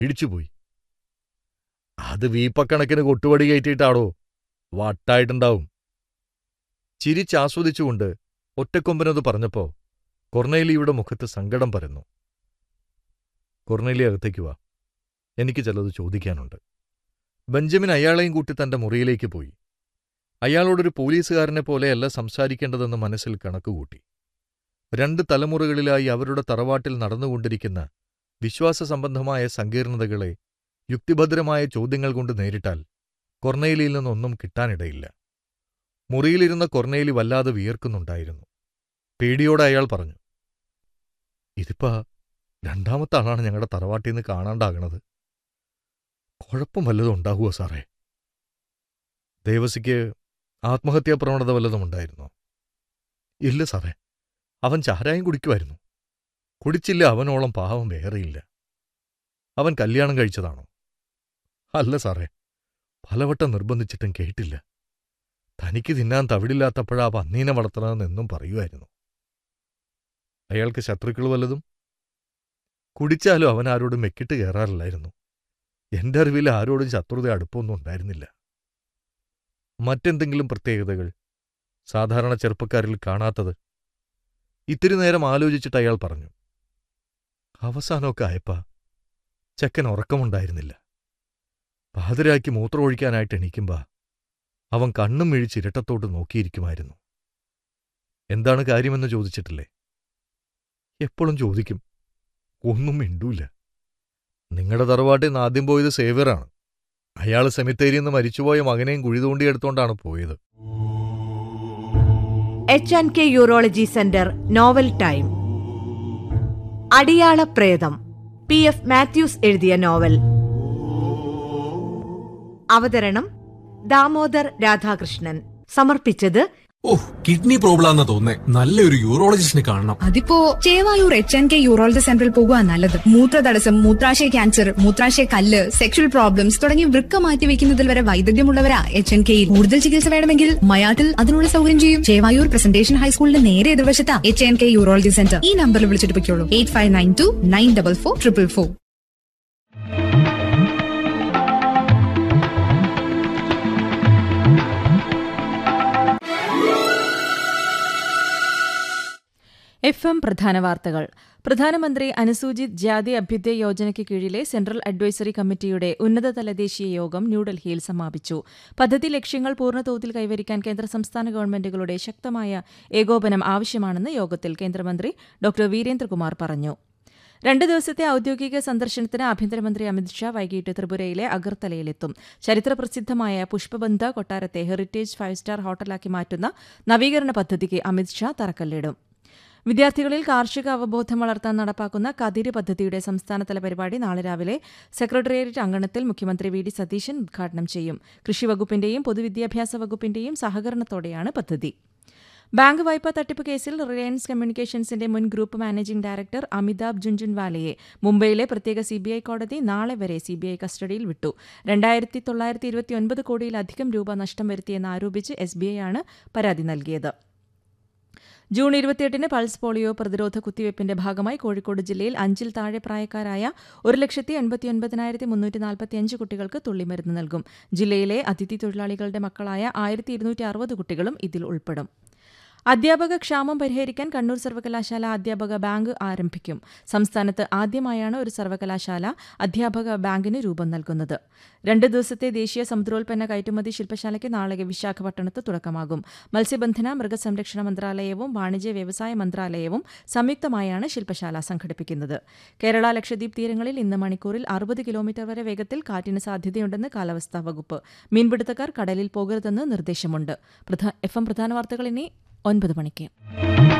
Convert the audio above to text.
ഇടിച്ചുപോയി അത് വീപ്പക്കണക്കിന് കൊട്ടുപടി കയറ്റിയിട്ടാടോ വട്ടായിട്ടുണ്ടാവും ചിരിച്ചാസ്വദിച്ചുകൊണ്ട് ഒറ്റക്കൊമ്പനത് പറഞ്ഞപ്പോ കൊർണേലിയുടെ മുഖത്ത് സങ്കടം പരന്നു കൊർണേലി അകത്തേക്ക് വാ എനിക്ക് ചിലത് ചോദിക്കാനുണ്ട് ബെഞ്ചമിൻ അയാളെയും കൂട്ടി തന്റെ മുറിയിലേക്ക് പോയി അയാളോടൊരു പോലീസുകാരനെ പോലെയല്ല സംസാരിക്കേണ്ടതെന്ന് മനസ്സിൽ കണക്കുകൂട്ടി രണ്ട് തലമുറകളിലായി അവരുടെ തറവാട്ടിൽ നടന്നുകൊണ്ടിരിക്കുന്ന വിശ്വാസസംബന്ധമായ സങ്കീർണതകളെ യുക്തിഭദ്രമായ ചോദ്യങ്ങൾ കൊണ്ട് നേരിട്ടാൽ കൊർണേലിയിൽ നിന്നൊന്നും കിട്ടാനിടയില്ല മുറിയിലിരുന്ന കൊർണേലി വല്ലാതെ വിയർക്കുന്നുണ്ടായിരുന്നു പേടിയോടെ അയാൾ പറഞ്ഞു ഇതിപ്പാ രണ്ടാമത്തെ ആളാണ് ഞങ്ങളുടെ തറവാട്ടിൽ നിന്ന് കാണാണ്ടാകണത് കുഴപ്പം വല്ലതും ഉണ്ടാകുമോ സാറേ ദേവസിക്ക് ആത്മഹത്യാ പ്രവണത വല്ലതും ഉണ്ടായിരുന്നോ ഇല്ല സാറേ അവൻ ചാരായം കുടിക്കുമായിരുന്നു കുടിച്ചില്ല അവനോളം പാവം വേറെയില്ല അവൻ കല്യാണം കഴിച്ചതാണോ അല്ല സാറേ പലവട്ടം നിർബന്ധിച്ചിട്ടും കേട്ടില്ല തനിക്ക് തിന്നാൻ തവിടില്ലാത്തപ്പോഴാ പന്നീനെ വളർത്തണമെന്നെന്നും പറയുമായിരുന്നു അയാൾക്ക് ശത്രുക്കൾ വല്ലതും കുടിച്ചാലും അവൻ ആരോടും മെക്കിട്ട് കയറാറില്ലായിരുന്നു എന്റെ അറിവിൽ ആരോടും ശത്രുത അടുപ്പമൊന്നും ഉണ്ടായിരുന്നില്ല മറ്റെന്തെങ്കിലും പ്രത്യേകതകൾ സാധാരണ ചെറുപ്പക്കാരിൽ കാണാത്തത് ഇത്തിരി നേരം ആലോചിച്ചിട്ട് അയാൾ പറഞ്ഞു അവസാനമൊക്കെ ആയപ്പാ ചെക്കൻ ഉറക്കമുണ്ടായിരുന്നില്ല പാതിരാക്കി മൂത്രമൊഴിക്കാനായിട്ട് എണീക്കുമ്പാ അവൻ കണ്ണും മിഴിച്ച് ഇരട്ടത്തോട്ട് നോക്കിയിരിക്കുമായിരുന്നു എന്താണ് കാര്യമെന്ന് ചോദിച്ചിട്ടില്ലേ എപ്പോഴും ചോദിക്കും ഒന്നും മിണ്ടൂല നിങ്ങളുടെ തറവാട്ടിൽ നിന്ന് ആദ്യം പോയത് സേവ്യറാണ് അയാൾ സെമിത്തേരിയിൽ നിന്ന് മരിച്ചുപോയ മകനെയും കുഴി തോണ്ടിയെടുത്തോണ്ടാണ് പോയത് H and K urology centre നോവൽ ടൈം അടിയാള പ്രേതം പി എഫ് മാത്യൂസ് എഴുതിയ നോവൽ അവതരണം ദാമോദർ രാധാകൃഷ്ണൻ സമർപ്പിച്ചത് ഓ കിഡ്നി പ്രോബ്ലം ആണെന്ന് തോന്നേ നല്ലൊരു യൂറോളജിസ്റ്റിനെ കാണണം അതിപ്പോ Chevayur H N K urology സെന്ററിൽ പോകുക നല്ലത് മൂത്രതടസ്സം മൂത്രാശയ ക്യാൻസർ മൂത്രാശയ കല്ല് സെക്ഷൽ പ്രോബ്ലംസ് തുടങ്ങി വൃക്ക മാറ്റി വെക്കുന്നതിൽ വരെ വൈദഗ്ധ്യമുള്ളവരാ എച്ച് എൻ കെയിൽ കൂടുതൽ ചികിത്സ വേണമെങ്കിൽ മയാട്ടിൽ അതിനുള്ള സൗകര്യം ചെയ്യും ചേവായൂർ പ്രസന്റേഷൻ ഹൈസ്കൂളിന്റെ നേരെ എതിർവശത്താ H N K urology centre ഈ നമ്പറിൽ വിളിച്ചിട്ട് പൊയ്ക്കോളൂ eight five nine two nine double four triple four F M പ്രധാന വാർത്തകൾ പ്രധാനമന്ത്രി അനുസൂചിത് ജാതി അഭ്യുദയ യോജനയ്ക്ക് കീഴിലെ സെൻട്രൽ അഡ്വൈസറി കമ്മിറ്റിയുടെ ഉന്നതതല ദേശീയ യോഗം ന്യൂഡൽഹിയിൽ സമാപിച്ചു പദ്ധതി ലക്ഷ്യങ്ങൾ പൂർണ്ണതോതിൽ കൈവരിക്കാൻ കേന്ദ്ര സംസ്ഥാന ഗവൺമെന്റുകളുടെ ശക്തമായ ഏകോപനം ആവശ്യമാണെന്ന് യോഗത്തിൽ കേന്ദ്രമന്ത്രി ഡോക്ടർ വീരേന്ദ്രകുമാർ പറഞ്ഞു രണ്ട് ദിവസത്തെ ഔദ്യോഗിക സന്ദർശനത്തിന് ആഭ്യന്തരമന്ത്രി അമിത്ഷാ വൈകിട്ട് ത്രിപുരയിലെ അഗർത്തലയിലെത്തും ചരിത്രപ്രസിദ്ധമായ പുഷ്പബന്ധ കൊട്ടാരത്തെ ഹെറിറ്റേജ് ഫൈവ് സ്റ്റാർ ഹോട്ടലാക്കി മാറ്റുന്ന നവീകരണ പദ്ധതിക്ക് അമിത്ഷാ തറക്കല്ലിടും വിദ്യാർത്ഥികളിൽ കാർഷിക അവബോധം വളർത്താൻ നടപ്പാക്കുന്ന കതിര് പദ്ധതിയുടെ സംസ്ഥാനതല പരിപാടി നാളെ രാവിലെ സെക്രട്ടേറിയറ്റ് അങ്കണത്തിൽ മുഖ്യമന്ത്രി വി ഡി സതീശൻ ഉദ്ഘാടനം ചെയ്യും കൃഷി വകുപ്പിന്റെയും പൊതുവിദ്യാഭ്യാസ വകുപ്പിന്റെയും സഹകരണത്തോടെയാണ് പദ്ധതി ബാങ്ക് വായ്പാ തട്ടിപ്പ് കേസിൽ റിലയൻസ് കമ്മ്യൂണിക്കേഷൻസിന്റെ മുൻ ഗ്രൂപ്പ് മാനേജിംഗ് ഡയറക്ടർ അമിതാഭ് ജുൻജുൻവാലയെ മുംബൈയിലെ പ്രത്യേക സിബിഐ കോടതി നാളെ വരെ സിബിഐ കസ്റ്റഡിയിൽ വിട്ടു രണ്ടായിരത്തി തൊള്ളായിരത്തി ഇരുപത്തിയൊൻപത് കോടിയിലധികം രൂപ നഷ്ടം വരുത്തിയെന്ന് ആരോപിച്ച് എസ് ബി ഐ ആണ് പരാതി നൽകിയത് ജൂൺ ഇരുപത്തിയെട്ടിന് പൾസ് പോളിയോ പ്രതിരോധ കുത്തിവയ്പ്പിന്റെ ഭാഗമായി കോഴിക്കോട് ജില്ലയിൽ അഞ്ചിൽ താഴെ പ്രായക്കാരായ ഒരു ലക്ഷത്തി എൺപത്തിയൊൻപതിനായിരത്തി മുന്നൂറ്റി നാൽപ്പത്തിയഞ്ച് കുട്ടികൾക്ക് തുള്ളിമരുന്ന് നൽകും ജില്ലയിലെ അതിഥി തൊഴിലാളികളുടെ മക്കളായ ആയിരത്തി ഇരുന്നൂറ്റി അറുപത് കുട്ടികളും ഇതിൽ ഉൾപ്പെടും അധ്യാപക ക്ഷാമം പരിഹരിക്കാൻ കണ്ണൂർ സർവകലാശാല അധ്യാപക ബാങ്ക് ആരംഭിക്കും സംസ്ഥാനത്ത് ആദ്യമായാണ് ഒരു സർവകലാശാല അധ്യാപക ബാങ്കിന് രൂപം നൽകുന്നത് രണ്ട് ദിവസത്തെ ദേശീയ സമുദ്രോൽപ്പന്ന കയറ്റുമതി ശില്പശാലയ്ക്ക് നാളെ വിശാഖപട്ടണത്ത് തുടക്കമാകും മത്സ്യബന്ധന മൃഗസംരക്ഷണ മന്ത്രാലയവും വാണിജ്യ വ്യവസായ മന്ത്രാലയവും സംയുക്തമായാണ് ശില്പശാല സംഘടിപ്പിക്കുന്നത് കേരള ലക്ഷദ്വീപ് തീരങ്ങളിൽ ഇന്ന് മണിക്കൂറിൽ അറുപത് കിലോമീറ്റർ വരെ വേഗത്തിൽ കാറ്റിന് സാധ്യതയുണ്ടെന്ന് കാലാവസ്ഥാ വകുപ്പ് മീൻപിടുത്തക്കാർ കടലിൽ പോകരുതെന്ന് നിർദ്ദേശമുണ്ട് എഫ് എം പ്രധാന വാർത്തകൾ ഇനി ഒൻപത് മണിക്ക്